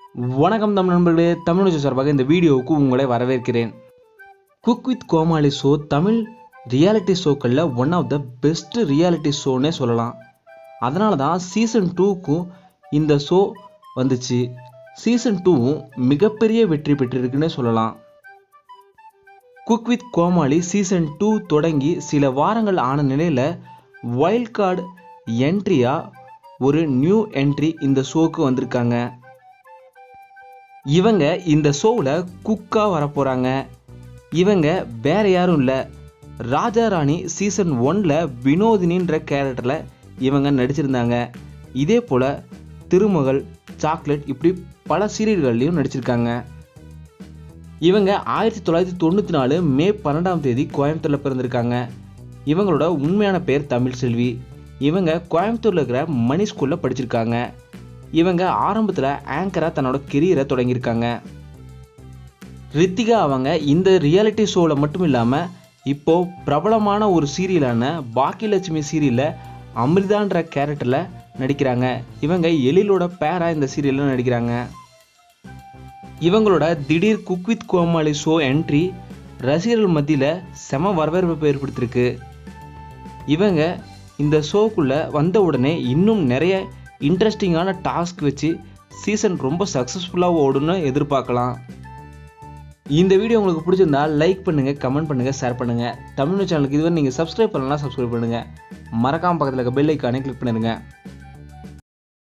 வணக்கம் தமிழ் நண்பர்களே தமிழ் நியூஸ் சார்பாக இந்த வீடியோவுக்கு உங்களை வரவேற்கிறேன் cook with Comali show Tamil reality ஷோக்களில் one of the best reality ஷோன்னே சொல்லலாம் அதனால தான் சீசன் டூக்கும் இந்த ஷோ வந்துச்சு சீசன் டூவும் மிகப்பெரிய வெற்றி பெற்றிருக்குன்னே சொல்லலாம் cook with Comali season two தொடங்கி சில வாரங்கள் ஆன நிலையில் வைல்ட் கார்டு என்ட்ரியாக ஒரு நியூ என்ட்ரி இந்த ஷோக்கு வந்திருக்காங்க இவங்க இந்த ஷோவில் குக்காக வரப்போகிறாங்க இவங்க வேற யாரும் இல்லை ராஜா ராணி சீசன் ஒன்ல வினோதினின்ற கேரக்டரில் இவங்க நடிச்சிருந்தாங்க இதே போல் திருமகள் சாக்லேட் இப்படி பல சீரியல்கள்லையும் நடிச்சிருக்காங்க இவங்க ஆயிரத்தி தொள்ளாயிரத்தி தொண்ணூற்றி நாலு மே பன்னெண்டாம் தேதி கோயம்புத்தூரில் பிறந்திருக்காங்க இவங்களோட உண்மையான பேர் தமிழ் செல்வி இவங்க கோயம்புத்தூரில் இருக்கிற மணி ஸ்கூலில் படிச்சிருக்காங்க இவங்க ஆரம்பத்தில் ஆங்கராக தன்னோட கெரியரை தொடங்கியிருக்காங்க ரித்திகா அவங்க இந்த ரியாலிட்டி ஷோவில் மட்டும் இல்லாமல் இப்போ பிரபலமான ஒரு சீரியலான பாக்கியலட்சுமி சீரியலில் அமிர்தான்ற கேரக்டரில் நடிக்கிறாங்க இவங்க எழிலோட பேராக இந்த சீரியலில் நடிக்கிறாங்க இவங்களோட திடீர் cook with Comali show entry ரசிகர்கள் மத்தியில் செம வரவேற்பை ஏற்படுத்தியிருக்கு இவங்க இந்த ஷோக்குள்ளே வந்த உடனே இன்னும் நிறைய இன்ட்ரெஸ்டிங்கான டாஸ்க் வச்சு சீசன் ரொம்ப சக்ஸஸ்ஃபுல்லாக ஓடுன்னு எதிர்பார்க்கலாம் இந்த வீடியோ உங்களுக்கு பிடிச்சிருந்தா லைக் பண்ணுங்கள் கமெண்ட் பண்ணுங்கள் ஷேர் பண்ணுங்கள் தமிழ் சேனலுக்கு இதுவரை நீங்கள் சப்ஸ்கிரைப் பண்ணலாம் சப்ஸ்கிரைப் பண்ணுங்கள் மறக்காம பக்கத்தில் இருக்க பெல் ஐக்கானே கிளிக் பண்ணிடுங்க